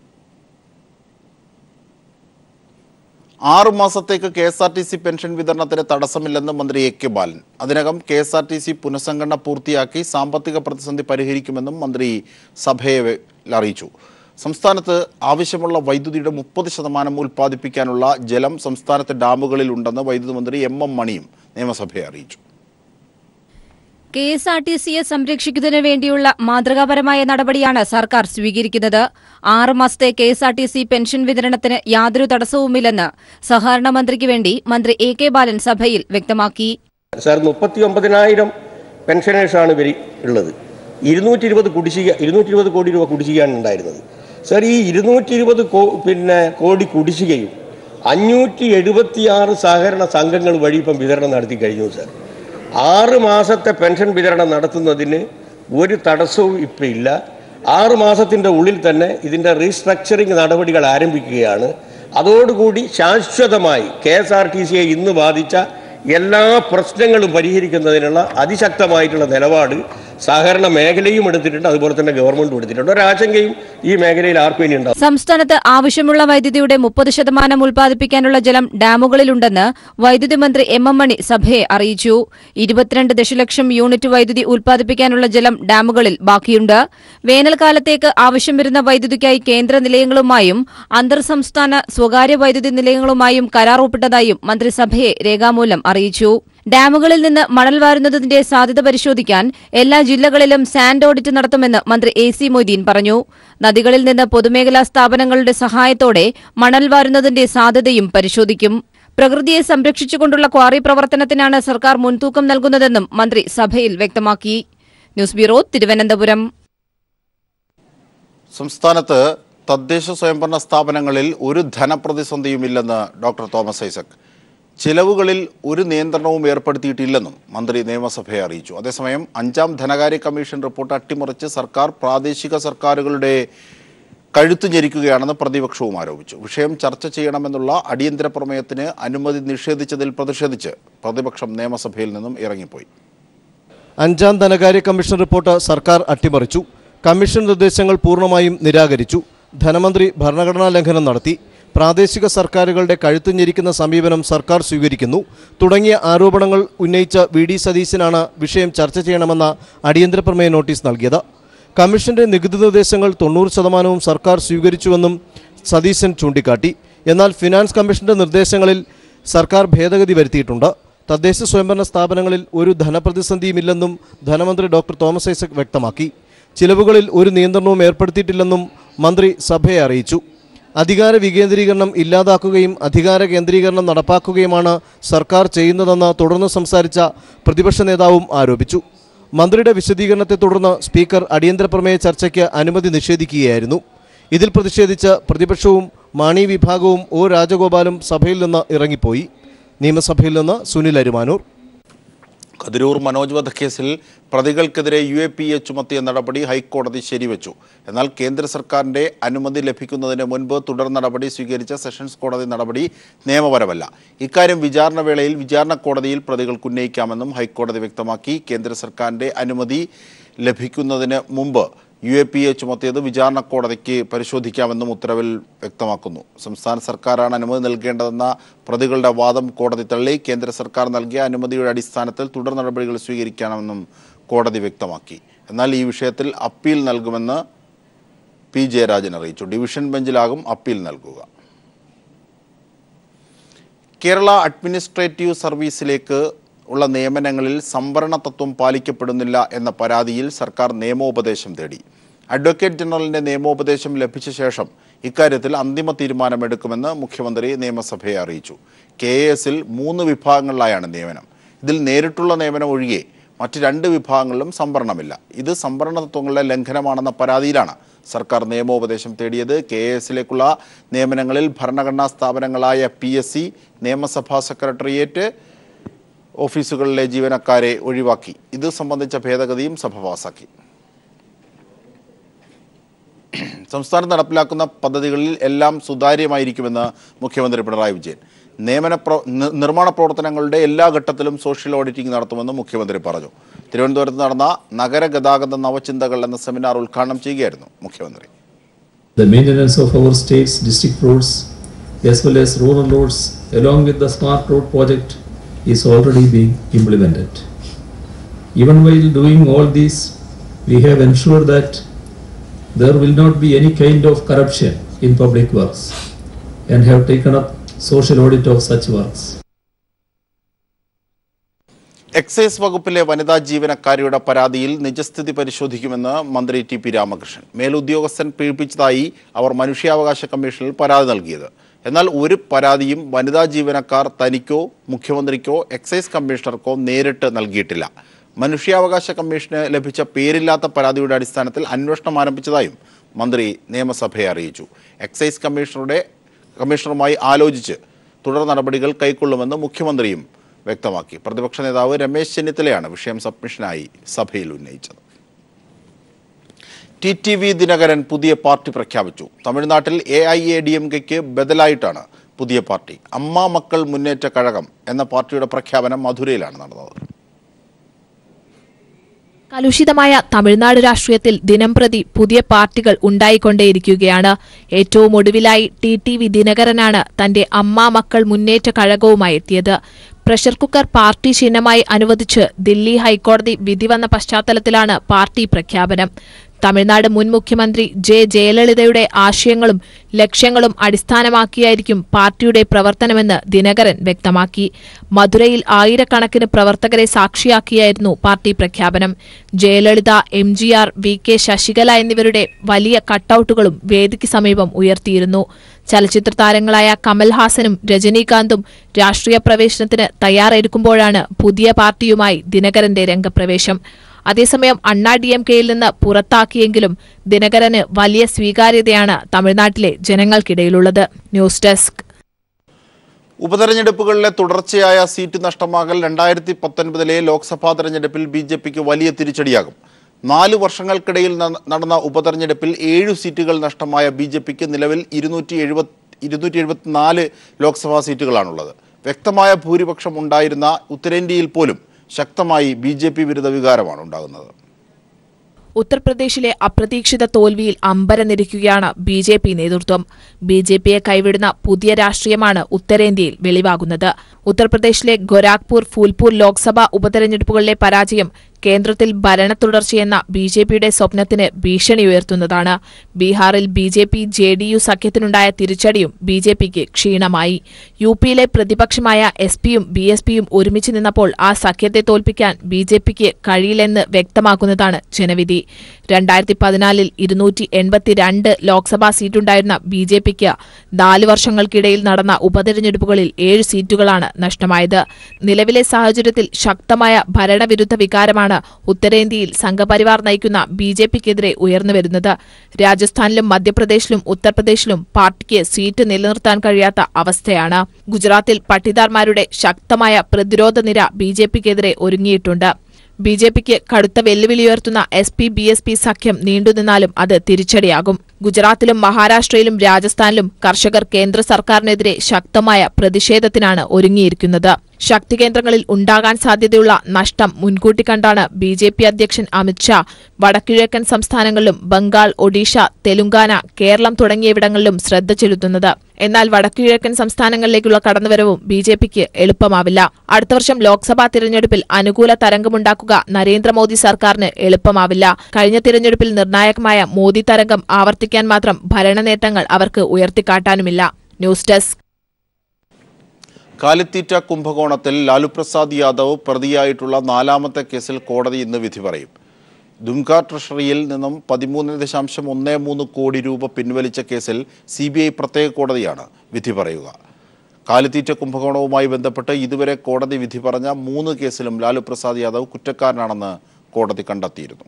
ആറു മാസത്തേക്ക് K S R T C pension വിതരണത്തിന് തടസ്സമില്ലെന്ന് മന്ത്രി എ കെ ബാലൻ അതിനകം K S R T C പുനഃസംഘടന പൂർത്തിയാക്കി സാമ്പത്തിക പ്രതിസന്ധി പരിഹരിക്കുമെന്നും മന്ത്രി സഭയെ വെ- അറിയിച്ചു സംസ്ഥാനത്ത് ആവശ്യമുള്ള വൈദ്യുതിയുടെ മുപ്പത് ശതമാനം ഉൽപ്പാദിപ്പിക്കാനുള്ള ജലം സംസ്ഥാനത്തെ ഡാമുകളിൽ ഉണ്ടെന്ന് വൈദ്യുതി മന്ത്രി എം എം മണിയും നിയമസഭയെ അറിയിച്ചു കെ എസ് ആർ ടി സിയെ സംരക്ഷിക്കുന്നതിനു വേണ്ടിയുള്ള മാതൃകാപരമായ നടപടിയാണ് സർക്കാർ സ്വീകരിക്കുന്നത് ആറ് മാസത്തെ K S R T C pension വിതരണത്തിന് യാതൊരു തടസ്സവുമില്ലെന്ന് സഹകരണ മന്ത്രിക്ക് വേണ്ടി മന്ത്രി എ കെ ബാലൻ സഭയിൽ വ്യക്തമാക്കി സാർ മുപ്പത്തി ഒമ്പതിനായിരം പെൻഷനേഴ്സാണ് ഇവർ ഉള്ളത് ഇരുന്നൂറ്റി ഇരുപത് കുടിശ്ശിക ഇരുന്നൂറ്റി ഇരുപത് കോടി രൂപ കുടിശ്ശികയാണ് ഉണ്ടായിരുന്നത് സാർ ഈ ഇരുന്നൂറ്റി ഇരുപത് പിന്നെ കോടി കുടിശ്ശികയും അഞ്ഞൂറ്റി എഴുപത്തിയാറ് സഹകരണ സംഘങ്ങൾ വഴി ഇപ്പം വിതരണം നടത്തി കഴിഞ്ഞു സാർ ആറ് മാസത്തെ പെൻഷൻ വിതരണം നടത്തുന്നതിന് ഒരു തടസ്സവും ഇപ്പം ഇല്ല ആറ് മാസത്തിൻ്റെ ഉള്ളിൽ തന്നെ ഇതിൻ്റെ റീസ്ട്രക്ചറിങ് നടപടികൾ ആരംഭിക്കുകയാണ് അതോടുകൂടി ശാശ്വതമായി കെ എസ് ആർ ടി സിയെ ഇന്ന് ബാധിച്ച എല്ലാ പ്രശ്നങ്ങളും പരിഹരിക്കുന്നതിനുള്ള അതിശക്തമായിട്ടുള്ള നിലപാട് സഹകരണ മേഖലയും എടുത്തിട്ടുണ്ട് അതുപോലെ തന്നെ ഗവൺമെന്റും എടുത്തിട്ടുണ്ട് ഒരാശങ്കയും ഈ മേഖലയിൽ ആർക്കും ഇനി ഉണ്ടാവും സംസ്ഥാനത്ത് ആവശ്യമുള്ള വൈദ്യുതിയുടെ മുപ്പത് ശതമാനം ഉൽപ്പാദിപ്പിക്കാനുള്ള ജലം ഡാമുകളിലുണ്ടെന്ന് വൈദ്യുതി മന്ത്രി എം എം മണി സഭയെ അറിയിച്ചു ഇരുപത്തിരണ്ട് ദശലക്ഷം യൂണിറ്റ് വൈദ്യുതി ഉൽപ്പാദിപ്പിക്കാനുള്ള ജലം ഡാമുകളിൽ ബാക്കിയുണ്ട് വേനൽക്കാലത്തേക്ക് ആവശ്യം വരുന്ന വൈദ്യുതിക്കായി കേന്ദ്ര നിലയങ്ങളുമായും അന്തർ സംസ്ഥാന സ്വകാര്യ വൈദ്യുതി നിലയങ്ങളുമായും കരാർ ഒപ്പിട്ടതായും മന്ത്രി സഭയെ രേഖാമൂലം അറിയിച്ചു ഡാമുകളിൽ നിന്ന് മണൽ വാരുന്നതിന്റെ സാധ്യത പരിശോധിക്കാൻ എല്ലാ ജില്ലകളിലും സാൻഡ് ഓഡിറ്റ് നടത്തുമെന്ന് മന്ത്രി എ സി മൊയ്തീൻ പറഞ്ഞു നദികളിൽ നിന്ന് പൊതുമേഖലാ സ്ഥാപനങ്ങളുടെ സഹായത്തോടെ മണൽ വാരുന്നതിന്റെ സാധ്യതയും പരിശോധിക്കും പ്രകൃതിയെ സംരക്ഷിച്ചുകൊണ്ടുള്ള ക്വാറി പ്രവർത്തനത്തിനാണ് സർക്കാർ മുൻതൂക്കം നൽകുന്നതെന്നും മന്ത്രി സഭയിൽ വ്യക്തമാക്കി ന്യൂസ് ബ്യൂറോ തിരുവനന്തപുരം സംസ്ഥാനത്ത് തദ്ദേശ സ്വയംഭരണ സ്ഥാപനങ്ങളിൽ ഒരു ധനപ്രതിസന്ധിയുമില്ലെന്ന് ഡോക്ടർ തോമസ് ഐസക് ചിലവുകളിൽ ഒരു നിയന്ത്രണവും ഏർപ്പെടുത്തിയിട്ടില്ലെന്നും മന്ത്രി നിയമസഭയെ അറിയിച്ചു അതേസമയം അഞ്ചാം ധനകാര്യ കമ്മീഷൻ റിപ്പോർട്ട് അട്ടിമറിച്ച് സർക്കാർ പ്രാദേശിക സർക്കാരുകളുടെ കഴുത്തു ഞെരിക്കുകയാണെന്ന് പ്രതിപക്ഷവും ആരോപിച്ചു വിഷയം ചർച്ച ചെയ്യണമെന്നുള്ള അടിയന്തര പ്രമേയത്തിന് അനുമതി നിഷേധിച്ചതിൽ പ്രതിഷേധിച്ച് പ്രതിപക്ഷം നിയമസഭയിൽ നിന്നും ഇറങ്ങിപ്പോയി അഞ്ചാം ധനകാര്യ കമ്മീഷൻ റിപ്പോർട്ട് സർക്കാർ അട്ടിമറിച്ചു കമ്മീഷൻ നിർദ്ദേശങ്ങൾ പൂർണ്ണമായും നിരാകരിച്ചു ധനമന്ത്രി ഭരണഘടനാ ലംഘനം നടത്തി പ്രാദേശിക സർക്കാരുകളുടെ കഴുത്തു ഞെരിക്കുന്ന സമീപനം സർക്കാർ സ്വീകരിക്കുന്നു തുടങ്ങിയ ആരോപണങ്ങൾ ഉന്നയിച്ച വി ഡി സതീശനാണ് വിഷയം ചർച്ച ചെയ്യണമെന്ന അടിയന്തര പ്രമേയ നോട്ടീസ് നൽകിയത് കമ്മീഷന്റെ നികുതി നിർദ്ദേശങ്ങൾ തൊണ്ണൂറ് ശതമാനവും സർക്കാർ സ്വീകരിച്ചുവെന്നും സതീശൻ ചൂണ്ടിക്കാട്ടി എന്നാൽ ഫിനാൻസ് കമ്മീഷന്റെ നിർദ്ദേശങ്ങളിൽ സർക്കാർ ഭേദഗതി വരുത്തിയിട്ടുണ്ട് തദ്ദേശ സ്വയംഭരണ സ്ഥാപനങ്ങളിൽ ഒരു ധനപ്രതിസന്ധിയുമില്ലെന്നും ധനമന്ത്രി ഡോക്ടർ തോമസ് ഐസക് വ്യക്തമാക്കി ചിലവുകളിൽ ഒരു നിയന്ത്രണവും ഏർപ്പെടുത്തിയിട്ടില്ലെന്നും മന്ത്രി സഭയെ അറിയിച്ചു അധികാര വികേന്ദ്രീകരണം ഇല്ലാതാക്കുകയും അധികാര കേന്ദ്രീകരണം നടപ്പാക്കുകയുമാണ് സർക്കാർ ചെയ്യുന്നതെന്ന് തുടർന്ന് സംസാരിച്ച പ്രതിപക്ഷ നേതാവും ആരോപിച്ചു മന്ത്രിയുടെ വിശദീകരണത്തെ തുടർന്ന് സ്പീക്കർ അടിയന്തര പ്രമേയ ചർച്ചയ്ക്ക് അനുമതി നിഷേധിക്കുകയായിരുന്നു ഇതിൽ പ്രതിഷേധിച്ച് പ്രതിപക്ഷവും മാണി വിഭാഗവും ഒ രാജഗോപാലും സഭയിൽ നിന്ന് ഇറങ്ങിപ്പോയി നിയമസഭയിൽ നിന്ന് സുനിൽ അരുമാനൂർ കതിരൂർ മനോജ് വധക്കേസിൽ പ്രതികൾക്കെതിരെ യു എ പി എ ചുമത്തിയ നടപടി ഹൈക്കോടതി ശരിവെച്ചു എന്നാൽ കേന്ദ്ര സർക്കാരിന്റെ അനുമതി ലഭിക്കുന്നതിന് മുൻപ് തുടർ നടപടി സ്വീകരിച്ച സെഷൻസ് കോടതി നടപടി നിയമപരമല്ല ഇക്കാര്യം വിചാരണ വേളയിൽ വിചാരണ കോടതിയിൽ പ്രതികൾക്ക് ഉന്നയിക്കാമെന്നും ഹൈക്കോടതി വ്യക്തമാക്കി കേന്ദ്ര സർക്കാരിന്റെ അനുമതി ലഭിക്കുന്നതിന് മുമ്പ് യു എ പി എ ചുമത്തിയത് വിചാരണ കോടതിക്ക് പരിശോധിക്കാമെന്നും ഉത്തരവിൽ വ്യക്തമാക്കുന്നു സംസ്ഥാന സർക്കാരാണ് അനുമതി നൽകേണ്ടതെന്ന പ്രതികളുടെ വാദം കോടതി തള്ളി കേന്ദ്ര സർക്കാർ നൽകിയ അനുമതിയുടെ അടിസ്ഥാനത്തിൽ തുടർ നടപടികൾ സ്വീകരിക്കണമെന്നും കോടതി വ്യക്തമാക്കി എന്നാൽ ഈ വിഷയത്തിൽ അപ്പീൽ നൽകുമെന്ന് പി ജയരാജൻ അറിയിച്ചു ഡിവിഷൻ ബെഞ്ചിലാകും അപ്പീൽ നൽകുക കേരള അഡ്മിനിസ്ട്രേറ്റീവ് സർവീസിലേക്ക് ഉള്ള നിയമനങ്ങളിൽ സംവരണ തത്വം പാലിക്കപ്പെടുന്നില്ല എന്ന പരാതിയിൽ സർക്കാർ നിയമോപദേശം തേടി അഡ്വക്കേറ്റ് ജനറലിന്റെ നിയമോപദേശം ലഭിച്ച ശേഷം ഇക്കാര്യത്തിൽ അന്തിമ തീരുമാനമെടുക്കുമെന്ന് മുഖ്യമന്ത്രി നിയമസഭയെ അറിയിച്ചു കെ എ എസിൽ മൂന്ന് വിഭാഗങ്ങളിലായാണ് നിയമനം ഇതിൽ നേരിട്ടുള്ള നിയമനം ഒഴികെ മറ്റ് രണ്ട് വിഭാഗങ്ങളിലും സംവരണമില്ല ഇത് സംവരണ തത്വങ്ങളുടെ ലംഘനമാണെന്ന പരാതിയിലാണ് സർക്കാർ നിയമോപദേശം തേടിയത് കെ എ എസിലേക്കുള്ള നിയമനങ്ങളിൽ ഭരണഘടനാ സ്ഥാപനങ്ങളായ പി എസ് സി നിയമസഭാ സെക്രട്ടേറിയറ്റ് ഓഫീസുകളിലെ ജീവനക്കാരെ ഒഴിവാക്കി ഇത് സംബന്ധിച്ച ഭേദഗതിയും സഭ പാസാക്കി സംസ്ഥാനം നടപ്പിലാക്കുന്ന പദ്ധതികളിൽ എല്ലാം സുതാര്യമായിരിക്കുമെന്ന് മുഖ്യമന്ത്രി പിണറായി വിജയൻ നിയമന പ്രോ നി- നിർമ്മാണ പ്രവർത്തനങ്ങളുടെ എല്ലാ ഘട്ടത്തിലും സോഷ്യൽ ഓഡിറ്റിംഗ് നടത്തുമെന്ന് മുഖ്യമന്ത്രി പറഞ്ഞു തിരുവനന്തപുരത്ത് നടന്ന നഗരഗതാഗത നവചിന്തകൾ എന്ന സെമിനാർ ഉദ്ഘാടനം ചെയ്യുകയായിരുന്നു മുഖ്യമന്ത്രി the maintenance of our state's district roads as well as rural roads along with the smart road project is already being implemented. Even while doing all this, we have ensured that there will not be any kind of corruption in public works and have taken up social audit of such works. Excise വകുപ്പിലെ വനിതാ ജീവനക്കാരിയുടെ പരാതിയിൽ നിജസ്ഥിതി പരിശോധിക്കുമെന്ന് മന്ത്രി T P Ramakrishnan മേലുദ്യോഗസ്ഥൻ പീഡിപ്പിച്ചതായി അവർ മനുഷ്യാവകാശ കമ്മീഷനിൽ പരാതി നൽകിയത് എന്നാൽ ഒരു പരാതിയും വനിതാ ജീവനക്കാർ തനിക്കോ മുഖ്യമന്ത്രിക്കോ എക്സൈസ് കമ്മീഷണർക്കോ നേരിട്ട് നൽകിയിട്ടില്ല മനുഷ്യാവകാശ കമ്മീഷന് ലഭിച്ച പേരില്ലാത്ത പരാതിയുടെ അടിസ്ഥാനത്തിൽ അന്വേഷണം ആരംഭിച്ചതായും മന്ത്രി നിയമസഭയെ അറിയിച്ചു എക്സൈസ് കമ്മീഷണറുടെ കമ്മീഷണറുമായി ആലോചിച്ച് തുടർ നടപടികൾ കൈക്കൊള്ളുമെന്ന് മുഖ്യമന്ത്രിയും വ്യക്തമാക്കി പ്രതിപക്ഷ നേതാവ് രമേശ് ചെന്നിത്തലയാണ് വിഷയം സബ്മിഷനായി സഭയിൽ ഉന്നയിച്ചത് ടി ടി വി ദിനകരൻ പുതിയ പാർട്ടി പ്രഖ്യാപിച്ചു തമിഴ്നാട്ടിൽ A I A D M കെക്ക് ബദലായിട്ടാണ് പുതിയ പാർട്ടി അമ്മ മക്കൾ മുന്നേറ്റ കഴകം എന്ന പാർട്ടിയുടെ പ്രഖ്യാപനം മധുരയിലാണ് നടന്നത് കലുഷിതമായ തമിഴ്നാട് രാഷ്ട്രീയത്തിൽ ദിനംപ്രതി പുതിയ പാർട്ടികൾ ഉണ്ടായിക്കൊണ്ടേയിരിക്കുകയാണ് ഏറ്റവും ഒടുവിലായി ടി ടി വി ദിനകരനാണ് തന്റെ അമ്മ മക്കൾ മുന്നേറ്റ കഴകവുമായി എത്തിയത് പ്രഷർ കുക്കർ പാർട്ടി ചിഹ്നമായി അനുവദിച്ച് ദില്ലി ഹൈക്കോടതി വിധി വന്ന പശ്ചാത്തലത്തിലാണ് പാർട്ടി പ്രഖ്യാപനം തമിഴ്നാട് മുൻ മുഖ്യമന്ത്രി ജെ ജയലളിതയുടെ ആശയങ്ങളും ലക്ഷ്യങ്ങളും അടിസ്ഥാനമാക്കിയായിരിക്കും പാർട്ടിയുടെ പ്രവർത്തനമെന്ന് ദിനകരൻ വ്യക്തമാക്കി മധുരയിൽ ആയിരക്കണക്കിന് പ്രവർത്തകരെ സാക്ഷിയാക്കിയായിരുന്നു പാർട്ടി പ്രഖ്യാപനം Jayalalithaa M G R V K Sasikala എന്നിവരുടെ വലിയ കട്ടൌട്ടുകളും വേദിക്ക് സമീപം ഉയർത്തിയിരുന്നു ചലച്ചിത്ര താരങ്ങളായ കമൽഹാസനും രജനീകാന്തും രാഷ്ട്രീയ പ്രവേശനത്തിന് തയ്യാറെടുക്കുമ്പോഴാണ് പുതിയ പാർട്ടിയുമായി ദിനകരന്റെ രംഗപ്രവേശം അതേസമയം അണ്ണാ ഡി എം കെയിൽ നിന്ന് പുറത്താക്കിയെങ്കിലും ദിനകരന് വലിയ സ്വീകാര്യതയാണ് തമിഴ്നാട്ടിലെ ജനങ്ങൾക്കിടയിലുള്ളത് ന്യൂസ് ഡെസ്ക് ഉപതെരഞ്ഞെടുപ്പുകളിലെ തുടർച്ചയായ സീറ്റ് നഷ്ടമാകൽ രണ്ടായിരത്തി പത്തൊൻപതിലെ ലോക്സഭാ തെരഞ്ഞെടുപ്പിൽ ബി ജെ പിക്ക് വലിയ തിരിച്ചടിയാകും നാല് വർഷങ്ങൾക്കിടയിൽ ന- നടന്ന ഉപതെരഞ്ഞെടുപ്പിൽ ഏഴു സീറ്റുകൾ നഷ്ടമായ ബി ജെ പിക്ക് നിലവിൽ ഇരുന്നൂറ്റി എഴുപത്തി ഇരുന്നൂറ്റി എഴുപത്തിനാല് ലോക്സഭാ സീറ്റുകളാണുള്ളത് വ്യക്തമായ ഭൂരിപക്ഷം ഉണ്ടായിരുന്ന ഉത്തരേന്ത്യയിൽ പോലും ശക്തമായി ബി ജെ പി വിരുദ്ധ വികാരമാണ് ഉണ്ടാകുന്നത് ഉത്തർപ്രദേശിലെ അപ്രതീക്ഷിത തോൽവിയിൽ അമ്പരന്നിരിക്കുകയാണ് ബി ജെ പി നേതൃത്വം ബി ജെ പിയെ കൈവിടുന്ന പുതിയ രാഷ്ട്രീയമാണ് ഉത്തരേന്ത്യയിൽ വെളിവാകുന്നത് ഉത്തർപ്രദേശിലെ ഗൊരാഖ്പൂർ ഫൂൽപൂർ ലോക്സഭാ ഉപതെരഞ്ഞെടുപ്പുകളിലെ പരാജയം കേന്ദ്രത്തിൽ ഭരണ തുടർച്ചയെന്ന ബി ജെ പിയുടെ സ്വപ്നത്തിന് ഭീഷണി ഉയർത്തുന്നതാണ് ബീഹാറിൽ B J P J D U സഖ്യത്തിനുണ്ടായ തിരിച്ചടിയും ബി ജെ പിക്ക് ക്ഷീണമായി യു പിയിലെ പ്രതിപക്ഷമായ എസ് പിയും ബി എസ് പിയും ഒരുമിച്ച് നിന്നപ്പോൾ ആ സഖ്യത്തെ തോൽപ്പിക്കാൻ ബി ജെ പിക്ക് കഴിയില്ലെന്ന് വ്യക്തമാക്കുന്നതാണ് ജനവിധി രണ്ടായിരത്തി പതിനാലിൽ ഇരുന്നൂറ്റി എൺപത്തിരണ്ട് ലോക്സഭാ സീറ്റുണ്ടായിരുന്ന ബി ജെ പിക്ക് നാല് വർഷങ്ങൾക്കിടയിൽ നടന്ന ഉപതെരഞ്ഞെടുപ്പുകളിൽ ഏഴ് സീറ്റുകളാണ് നഷ്ടമായത് നിലവിലെ സാഹചര്യത്തിൽ ശക്തമായ ഭരണവിരുദ്ധ വികാരമാണ് ഉത്തരേന്ത്യയിൽ സംഘപരിവാർ നയിക്കുന്ന ബി ജെ പിക്കെതിരെ ഉയർന്നുവരുന്നത് രാജസ്ഥാനിലും മധ്യപ്രദേശിലും ഉത്തർപ്രദേശിലും പാർട്ടിക്ക് സീറ്റ് നിലനിർത്താൻ കഴിയാത്ത അവസ്ഥയാണ് ഗുജറാത്തിൽ പട്ടിദാർമാരുടെ ശക്തമായ പ്രതിരോധ നിര ബി ജെ പിക്കെതിരെ ഒരുങ്ങിയിട്ടുണ്ട് ബി ജെ പിക്ക് കടുത്ത വെല്ലുവിളിയുയർത്തുന്ന S P B S P സഖ്യം നീണ്ടുനിന്നാലും അത് തിരിച്ചടിയാകും ഗുജറാത്തിലും മഹാരാഷ്ട്രയിലും രാജസ്ഥാനിലും കർഷകർ കേന്ദ്ര സർക്കാരിനെതിരെ ശക്തമായ പ്രതിഷേധത്തിനാണ് ഒരുങ്ങിയിരിക്കുന്നത് ശക്തി കേന്ദ്രങ്ങളിൽ ഉണ്ടാകാൻ സാധ്യതയുള്ള നഷ്ടം മുൻകൂട്ടി കണ്ടാണ് ബി ജെ പി അധ്യക്ഷൻ അമിത്ഷാ വടക്കിഴക്കൻ സംസ്ഥാനങ്ങളിലും ബംഗാൾ ഒഡീഷ തെലുങ്കാന കേരളം തുടങ്ങിയവിടങ്ങളിലും ശ്രദ്ധ ചെലുത്തുന്നത് എന്നാൽ വടക്കുകിഴക്കൻ സംസ്ഥാനങ്ങളിലേക്കുള്ള കടന്നുവരവും ബി ജെ പിക്ക് എളുപ്പമാവില്ല അടുത്ത വർഷം ലോക്സഭാ തിരഞ്ഞെടുപ്പിൽ അനുകൂല തരംഗമുണ്ടാക്കുക നരേന്ദ്രമോദി സർക്കാരിന് എളുപ്പമാവില്ല കഴിഞ്ഞ തിരഞ്ഞെടുപ്പിൽ നിർണായകമായ മോദി തരംഗം ആവർത്തിക്കാൻ മാത്രം ഭരണനേട്ടങ്ങൾ അവർക്ക് ഉയർത്തിക്കാട്ടാനുമില്ല ന്യൂസ് ഡെസ്ക് കാലിത്തീറ്റ കുംഭകോണത്തിൽ ലാലു പ്രസാദ് യാദവ് പ്രതിയായിട്ടുള്ള നാലാമത്തെ കേസിൽ കോടതി ഇന്ന് വിധി പറയും ദുംക ട്രഷറിയിൽ നിന്നും പതിമൂന്ന് ദശാംശം ഒന്ന് മൂന്ന് കോടി രൂപ പിൻവലിച്ച കേസിൽ സി ബി ഐ പ്രത്യേക കോടതിയാണ് വിധി പറയുക കാലിത്തീറ്റ കുംഭകോണവുമായി ബന്ധപ്പെട്ട് ഇതുവരെ കോടതി വിധി പറഞ്ഞ മൂന്ന് കേസിലും ലാലു പ്രസാദ് യാദവ് കുറ്റക്കാരനാണെന്ന് കോടതി കണ്ടെത്തിയിരുന്നു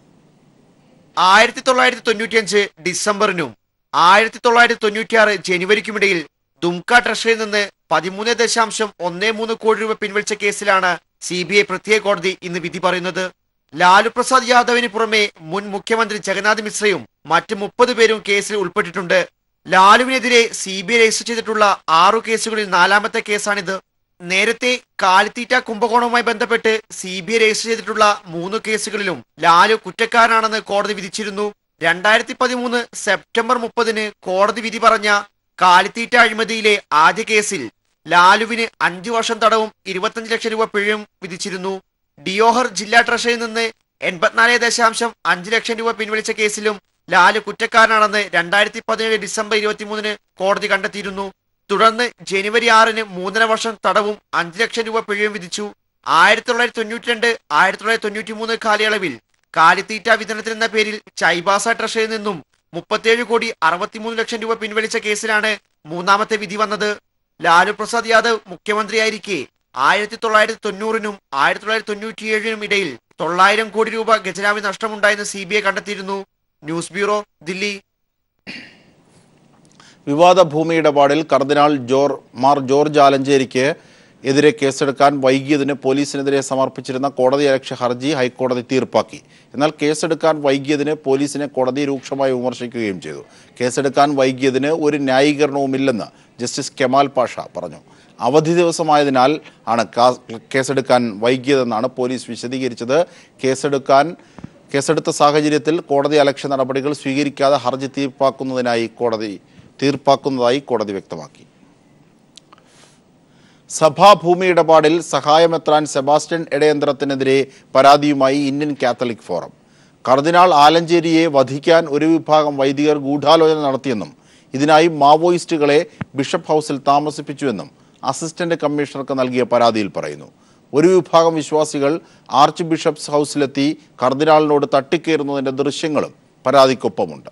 ആയിരത്തി തൊള്ളായിരത്തി തൊണ്ണൂറ്റിയഞ്ച് ഡിസംബറിനും ആയിരത്തി തൊള്ളായിരത്തി തൊണ്ണൂറ്റിയാറ് ജനുവരിക്കുമിടയിൽ ദുംക ട്രഷറിയിൽ നിന്ന് പതിമൂന്ന് ദശാംശം ഒന്നേ മൂന്ന് കോടി രൂപ പിൻവലിച്ച കേസിലാണ് സി ബി ഐ പ്രത്യേക കോടതി ഇന്ന് വിധി പറയുന്നത് ലാലു പ്രസാദ് യാദവിന് പുറമെ മുൻ മുഖ്യമന്ത്രി ജഗന്നാഥ് മിശ്രയും മറ്റ് മുപ്പത് പേരും കേസിൽ ഉൾപ്പെട്ടിട്ടുണ്ട് ലാലുവിനെതിരെ സി ബി ഐ രജിസ്റ്റർ ചെയ്തിട്ടുള്ള ആറു കേസുകളിൽ നാലാമത്തെ കേസാണിത് നേരത്തെ കാലിത്തീറ്റ കുംഭകോണവുമായി ബന്ധപ്പെട്ട് സി ബി ഐ രജിസ്റ്റർ ചെയ്തിട്ടുള്ള മൂന്ന് കേസുകളിലും ലാലു കുറ്റക്കാരനാണെന്ന് കോടതി വിധിച്ചിരുന്നു രണ്ടായിരത്തി പതിമൂന്ന് സെപ്റ്റംബർ മുപ്പതിന് കോടതി വിധി പറഞ്ഞ കാലിത്തീറ്റ അഴിമതിയിലെ ആദ്യ കേസിൽ ലാലുവിന് അഞ്ചു വർഷം തടവും ഇരുപത്തഞ്ച് ലക്ഷം രൂപ പിഴയും വിധിച്ചിരുന്നു ഡിയോഹർ ജില്ലാ ട്രഷറിയിൽ നിന്ന് എൺപത്തിനാല് ദശാംശം അഞ്ച് ലക്ഷം രൂപ പിൻവലിച്ച കേസിലും ലാലു കുറ്റക്കാരനാണെന്ന് രണ്ടായിരത്തി പതിനേഴ് ഡിസംബർ ഇരുപത്തിമൂന്നിന് കോടതി കണ്ടെത്തിയിരുന്നു തുടർന്ന് ജനുവരി ആറിന് മൂന്നര വർഷം തടവും അഞ്ച് ലക്ഷം രൂപ പിഴയും വിധിച്ചു ആയിരത്തി തൊള്ളായിരത്തി തൊണ്ണൂറ്റി രണ്ട് ആയിരത്തി തൊള്ളായിരത്തി തൊണ്ണൂറ്റി മൂന്ന് കാലയളവിൽ കാലിത്തീറ്റ വിതരണത്തിന് എന്ന പേരിൽ ചൈബാസ ട്രഷറിൽ നിന്നും മുപ്പത്തിയേഴ് കോടി അറുപത്തിമൂന്ന് ലക്ഷം രൂപ പിൻവലിച്ച കേസിലാണ് മൂന്നാമത്തെ വിധി വന്നത് ലാലു പ്രസാദ് യാദവ് മുഖ്യമന്ത്രിയായിരിക്കെ ആയിരത്തി തൊള്ളായിരത്തി തൊണ്ണൂറിനും ആയിരത്തി തൊള്ളായിരത്തി തൊണ്ണൂറ്റിയേഴിനും ഇടയിൽ തൊള്ളായിരം കോടി രൂപ ഖജനാവിൽ നഷ്ടമുണ്ടായെന്ന് സി ബി ഐ കണ്ടെത്തിയിരുന്നു ന്യൂസ് ബ്യൂറോ ദില്ലി വിവാദ ഭൂമി ഇടപാടിൽ കർദിനാൾ ജോർ മാർ ജോർജ് ആലഞ്ചേരിക്ക് എതിരെ കേസെടുക്കാൻ വൈകിയതിന് പോലീസിനെതിരെ സമർപ്പിച്ചിരുന്ന കോടതി അലക്ഷ്യ ഹർജി ഹൈക്കോടതി തീർപ്പാക്കി എന്നാൽ കേസെടുക്കാൻ വൈകിയതിന് പോലീസിനെ കോടതി രൂക്ഷമായി വിമർശിക്കുകയും ചെയ്തു കേസെടുക്കാൻ വൈകിയതിന് ഒരു ന്യായീകരണവുമില്ലെന്ന് ജസ്റ്റിസ് കെമാൽ പാഷ പറഞ്ഞു അവധി ദിവസമായതിനാൽ ആണ് കാ- കേസെടുക്കാൻ വൈകിയതെന്നാണ് പോലീസ് വിശദീകരിച്ചത് കേസെടുക്കാൻ കേസെടുത്ത സാഹചര്യത്തിൽ കോടതി അലക്ഷ്യ നടപടികൾ സ്വീകരിക്കാതെ ഹർജി തീർപ്പാക്കുന്നതിനായി കോടതി തീർപ്പാക്കുന്നതായി കോടതി വ്യക്തമാക്കി സഭാഭൂമി ഇടപാടിൽ സഹായമെത്രാൻ സെബാസ്റ്റ്യൻ എടയന്ത്രത്തിനെതിരെ പരാതിയുമായി ഇന്ത്യൻ കാത്തലിക് ഫോറം കർദിനാൾ ആലഞ്ചേരിയെ വധിക്കാൻ ഒരു വിഭാഗം വൈദികർ ഗൂഢാലോചന നടത്തിയെന്നും ഇതിനായി മാവോയിസ്റ്റുകളെ ബിഷപ്പ് ഹൗസിൽ താമസിപ്പിച്ചുവെന്നും അസിസ്റ്റന്റ് കമ്മീഷണർക്ക് നൽകിയ പരാതിയിൽ പറയുന്നു ഒരു വിഭാഗം വിശ്വാസികൾ ആർച്ച് ബിഷപ്സ് ഹൗസിലെത്തി കർദിനാളിനോട് തട്ടിക്കയറുന്നതിന്റെ ദൃശ്യങ്ങളും പരാതിക്കൊപ്പമുണ്ട്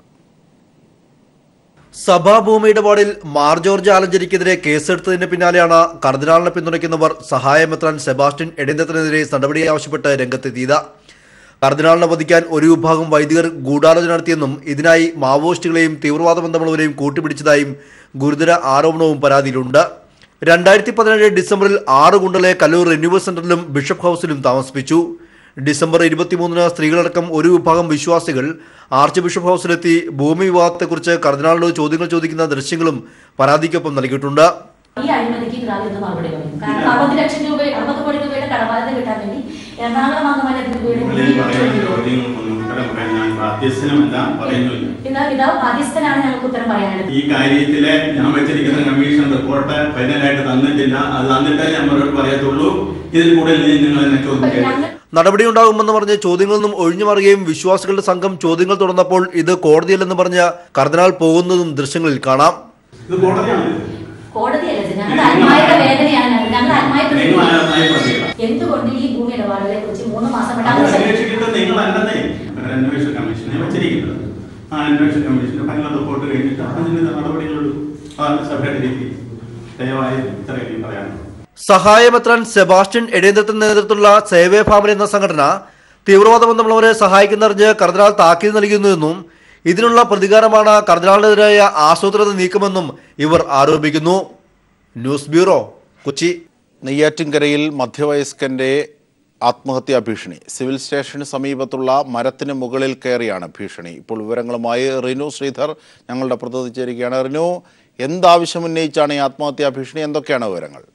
സഭാഭൂമി ഇടപാടിൽ മാർ ജോർജ് ആലഞ്ചേരിക്കെതിരെ കേസെടുത്തതിന് പിന്നാലെയാണ് കർദിനാളിനെ പിന്തുണയ്ക്കുന്നവർ സഹായമെത്രാൻ സെബാസ്റ്റ്യൻ എടിന്തത്തിനെതിരെ നടപടി ആവശ്യപ്പെട്ട് രംഗത്തെത്തിയത് കർദിനാളിനെ വധിക്കാൻ ഒരു വിഭാഗം വൈദികർ ഗൂഢാലോചന നടത്തിയെന്നും ഇതിനായി മാവോയിസ്റ്റുകളെയും തീവ്രവാദ ബന്ധമുള്ളവരെയും കൂട്ടുപിടിച്ചതായും ഗുരുതര ആരോപണവും പരാതിയിലുണ്ട് രണ്ടായിരത്തി പതിനേഴ് ഡിസംബറിൽ ആറ് കുണ്ടലെ കല്ലൂർ റിന്യൂവൽ സെന്ററിലും ബിഷപ്പ് ഹൗസിലും താമസിപ്പിച്ചു ഡിസംബർ ഇരുപത്തിമൂന്നിന് സ്ത്രീകളടക്കം ഒരു വിഭാഗം വിശ്വാസികൾ ആർച്ച് ബിഷപ്പ് ഹൗസിലെത്തി ഭൂമി വിവാദത്തെക്കുറിച്ച് കർദിനാളിനോട് ചോദ്യങ്ങൾ ചോദിക്കുന്ന ദൃശ്യങ്ങളും പരാതിക്കൊപ്പം നൽകിയിട്ടുണ്ട് ഈ അഴിമതിക്ക് പിതാവ് എന്ന് മറുപടി പറയും കാരണം അറുപത് ലക്ഷം രൂപ അറുപത് കോടി രൂപയുടെ കടബാധ്യത കിട്ടാൻ വേണ്ടി എറണാകുളം അംഗമാലയ ബാധ്യസ്ഥനമെല്ലാം പറയുന്നില്ല എന്നാൽ പിതാവ് ബാധ്യസ്ഥനാണ് ഞങ്ങൾക്ക് ഉത്തരം പറയാനുള്ളത് ഈ കാര്യത്തിലെ ഞാൻ വെച്ചിരിക്കുന്ന കമ്മീഷൻ റിപ്പോർട്ട് ഫൈനലായിട്ട് തന്നിട്ടില്ല അത് തന്നിട്ടേ ഞാൻ മറുപടി പറയത്തുള്ളൂ ഇതിൽ കൂടുതൽ ഇനി നിങ്ങൾ എന്നെ ചോദിക്കരുത് നടപടിയുണ്ടാകുമെന്ന് പറഞ്ഞ് ചോദ്യങ്ങളിൽ നിന്നും ഒഴിഞ്ഞു മാറുകയും വിശ്വാസികളുടെ സംഘം ചോദ്യങ്ങൾ തുടർന്നപ്പോൾ ഇത് കോടതിയല്ലെന്ന് പറഞ്ഞ് കർദിനാൾ പോകുന്നതും ദൃശ്യങ്ങളിൽ കാണാം ഇത് കോടതിയാണ് കോടതിയല്ല ഇത്. ഞങ്ങളുടെ ആത്മായുടെ വേദനയാണ് ഞങ്ങളുടെ ആത്മായ നിങ്ങൾ ആത്മായ പ്രതികളാണ്. എന്തുകൊണ്ട് ഈ ഭൂമി ഇടപാടുകളെ കുറിച്ച് മൂന്ന് മാസം കൊണ്ട് അത് അവർ അന്വേഷിക്കുന്നത് നിങ്ങളല്ലെന്നേ ഒരു അന്വേഷണ കമ്മീഷനെ വെച്ചിരിക്കുന്നത് ആ അന്വേഷണ കമ്മീഷന്റെ ഫൈനൽ റിപ്പോർട്ട് കഴിഞ്ഞിട്ട് അതിന്റെ നടപടികളുള്ളൂ അതാണ് സഭയുടെ രീതി ദയവായി ഇത്രയും പറയാനുള്ളൂ സഹായമെത്രാൻ സെബാസ്റ്റ്യൻ എടേന്ദ്രത്തിന് നേതൃത്വത്തിലുള്ള സേവേ ഫാമിലി എന്ന സംഘടന തീവ്രവാദ ബന്ധമുള്ളവരെ സഹായിക്കുന്നറിഞ്ഞ് കർദിനാൾ താക്കീത് നൽകുന്നുവെന്നും ഇതിനുള്ള പ്രതികാരമാണ് കർദിനാളിനെതിരായ ആസൂത്രിത നീക്കമെന്നും ഇവർ ആരോപിക്കുന്നു ന്യൂസ് ബ്യൂറോ കൊച്ചി നെയ്യാറ്റിൻകരയിൽ മധ്യവയസ്കന്റെ ആത്മഹത്യാ ഭീഷണി സിവിൽ സ്റ്റേഷന് സമീപത്തുള്ള മരത്തിന് മുകളിൽ കയറിയാണ് ഭീഷണി ഇപ്പോൾ വിവരങ്ങളുമായി റിനു ശ്രീധർ ഞങ്ങളുടെ പ്രതിനിധി ചേരുകയാണ് റിനു എന്താവശ്യം ഉന്നയിച്ചാണ് ഈ ആത്മഹത്യാ ഭീഷണി എന്തൊക്കെയാണ് വിവരങ്ങൾ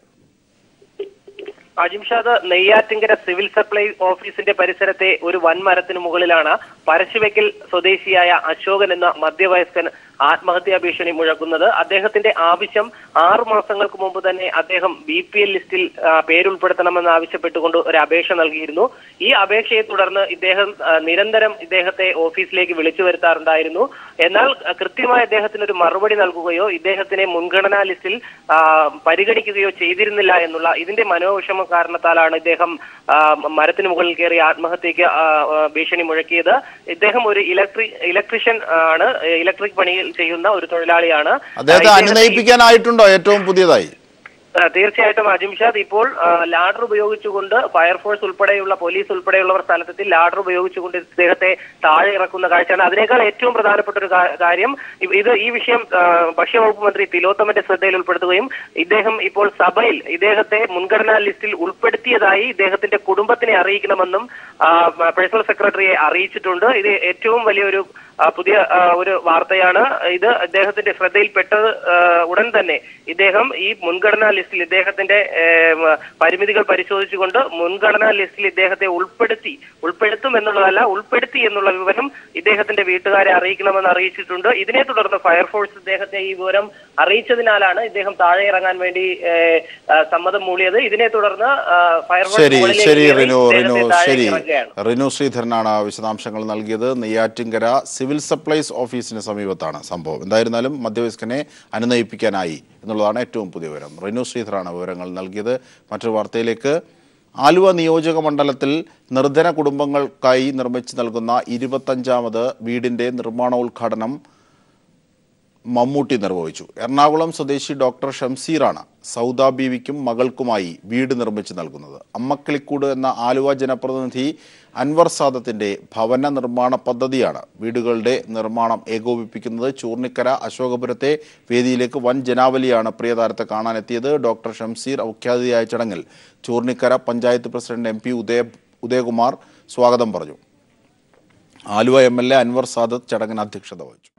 അജിംഷാദ് നെയ്യാറ്റിങ്കര സിവിൽ സപ്ലൈ ഓഫീസിന്റെ പരിസരത്തെ ഒരു വൻമരത്തിന് മുകളിലാണ് പരശുവയ്ക്കൽ സ്വദേശിയായ അശോകൻ എന്ന മധ്യവയസ്കൻ ആത്മഹത്യാ ഭീഷണി മുഴക്കുന്നത് അദ്ദേഹത്തിന്റെ ആവശ്യം ആറു മാസങ്ങൾക്ക് മുമ്പ് തന്നെ അദ്ദേഹം ബി പി എൽ ലിസ്റ്റിൽ ആ, പേരുൾപ്പെടുത്തണമെന്ന് ആവശ്യപ്പെട്ടുകൊണ്ട് ഒരു അപേക്ഷ നൽകിയിരുന്നു ഈ അപേക്ഷയെ തുടർന്ന് ഇദ്ദേഹം ആ, നിരന്തരം ഇദ്ദേഹത്തെ ഓഫീസിലേക്ക് വിളിച്ചു വരുത്താറുണ്ടായിരുന്നു എന്നാൽ ആ, കൃത്യമായി അദ്ദേഹത്തിന് ഒരു മറുപടി നൽകുകയോ ഇദ്ദേഹത്തിനെ മുൻഗണനാ ലിസ്റ്റിൽ ആ, പരിഗണിക്കുകയോ ചെയ്തിരുന്നില്ല എന്നുള്ള ഇതിന്റെ മനോവിഷമ കാരണത്താലാണ് ഇദ്ദേഹം ആ, മരത്തിന് മുകളിൽ കയറി ആത്മഹത്യക്ക് ആ, ആ, ഭീഷണി മുഴക്കിയത് ഇദ്ദേഹം ഒരു ഇലക്ട്രിക് ഇലക്ട്രീഷ്യൻ ആണ് ഇലക്ട്രിക് പണിയിൽ ചെയ്യുന്ന ഒരു തൊഴിലാളിയാണ് അദ്ദേഹത്തെ ഇദ്ദേഹത്തെ ഈ- അനുനയിപ്പിക്കാനായിട്ടുണ്ടോ ഏറ്റവും പുതിയതായി ആ, തീർച്ചയായിട്ടും അജിംഷാദ് ഇപ്പോൾ ആ, ലാഡർ ഉപയോഗിച്ചുകൊണ്ട് ഫയർഫോഴ്സ് ഉൾപ്പെടെയുള്ള പോലീസ് ഉൾപ്പെടെയുള്ളവർ സ്ഥലത്തെത്തി ലാഡർ ഉപയോഗിച്ചുകൊണ്ട് ഇദ്ദേഹത്തെ താഴെ ഇറക്കുന്ന കാഴ്ചയാണ് അതിനേക്കാൾ ഏറ്റവും പ്രധാനപ്പെട്ട ഒരു കാ- കാര്യം ഇ- ഇത് ഈ വിഷയം ആ, ഭക്ഷ്യവകുപ്പ് മന്ത്രി തിലോത്തമന്റെ ശ്രദ്ധയിൽ ഉൾപ്പെടുത്തുകയും ഇദ്ദേഹം ഇപ്പോൾ സഭയിൽ ഇദ്ദേഹത്തെ മുൻഗണനാ ലിസ്റ്റിൽ ഉൾപ്പെടുത്തിയതായി ഇദ്ദേഹത്തിന്റെ കുടുംബത്തിനെ അറിയിക്കണമെന്നും ആ, പേഴ്സണൽ സെക്രട്ടറിയെ അറിയിച്ചിട്ടുണ്ട് ഇത് ഏറ്റവും വലിയൊരു ആ, പുതിയ ആ, ഒരു വാർത്തയാണ് ഇത് ഇദ്ദേഹത്തിന്റെ ശ്രദ്ധയിൽപ്പെട്ടത് ആ, ഉടൻ തന്നെ ഇദ്ദേഹം ഈ മുൻഗണനാ ലിസ്റ്റിൽ ഇദ്ദേഹത്തിന്റെ ഏം, പരിമിതികൾ പരിശോധിച്ചുകൊണ്ട് മുൻഗണനാ ലിസ്റ്റിൽ ഇദ്ദേഹത്തെ ഉൾപ്പെടുത്തി ഉൾപ്പെടുത്തും എന്നുള്ളതല്ല ഉൾപ്പെടുത്തി എന്നുള്ള വിവരം ഇദ്ദേഹത്തിന്റെ വീട്ടുകാരെ അറിയിക്കണമെന്ന് അറിയിച്ചിട്ടുണ്ട് ഇതിനെ തുടർന്ന് ഫയർഫോഴ്സ് ഇദ്ദേഹത്തെ ഈ വിവരം അറിയിച്ചതിനാലാണ് ഇദ്ദേഹം താഴെ ഇറങ്ങാൻ വേണ്ടി ഏ, ആ, സമ്മതം മൂളിയത് ഇതിനെ തുടർന്ന് ആ, ഫയർഫോഴ്സ് ശരി മുകളിലേക്ക് ശരി കയറി റിനു റിനു ഇദ്ദേഹത്തെ താഴേക്ക് ശരി ഇറക്കുകയാണ്. റിനു ശ്രീധരനാണ് വിശദാംശങ്ങൾ നൽകിയത് നെയ്യാറ്റിൻകര സിവിൽ സപ്ലൈസ് ഓഫീസിന് സമീപത്താണ് സംഭവം എന്തായിരുന്നാലും മധ്യവയസ്കനെ അനുനയിപ്പിക്കാനായി എന്നുള്ളതാണ് ഏറ്റവും പുതിയ വിവരം റിനു ശ്രീധറാണ് വിവരങ്ങൾ നൽകിയത് മറ്റൊരു വാർത്തയിലേക്ക് ആലുവ നിയോജക മണ്ഡലത്തിൽ നിർധന കുടുംബങ്ങൾക്കായി നിർമ്മിച്ചു നൽകുന്ന ഇരുപത്തഞ്ചാമത് വീടിന്റെ നിർമ്മാണോദ്ഘാടനം മമ്മൂട്ടി നിർവഹിച്ചു എറണാകുളം സ്വദേശി ഡോക്ടർ ഷംസീറാണ് സൗദ ബീവിക്കും മകൾക്കുമായി വീട് നിർമ്മിച്ചു നൽകുന്നത് അമ്മക്കിളിക്കൂട് എന്ന ആലുവ ജനപ്രതിനിധി അൻവർ സാദത്തിന്റെ ഭവന നിർമ്മാണ പദ്ധതിയാണ് വീടുകളുടെ നിർമ്മാണം ഏകോപിപ്പിക്കുന്നത് ചൂർണിക്കര അശോകപുരത്തെ വേദിയിലേക്ക് വൻ ജനാവലിയാണ് പ്രിയതാരത്തെ കാണാനെത്തിയത് ഡോക്ടർ ഷംസീർ മുഖ്യാതിഥിയായ ചടങ്ങിൽ Choornikkara panchayat president M P Udaya Udayakumar സ്വാഗതം പറഞ്ഞു Aluva M L A Anwar Sadath ചടങ്ങിന് അധ്യക്ഷത വഹിച്ചു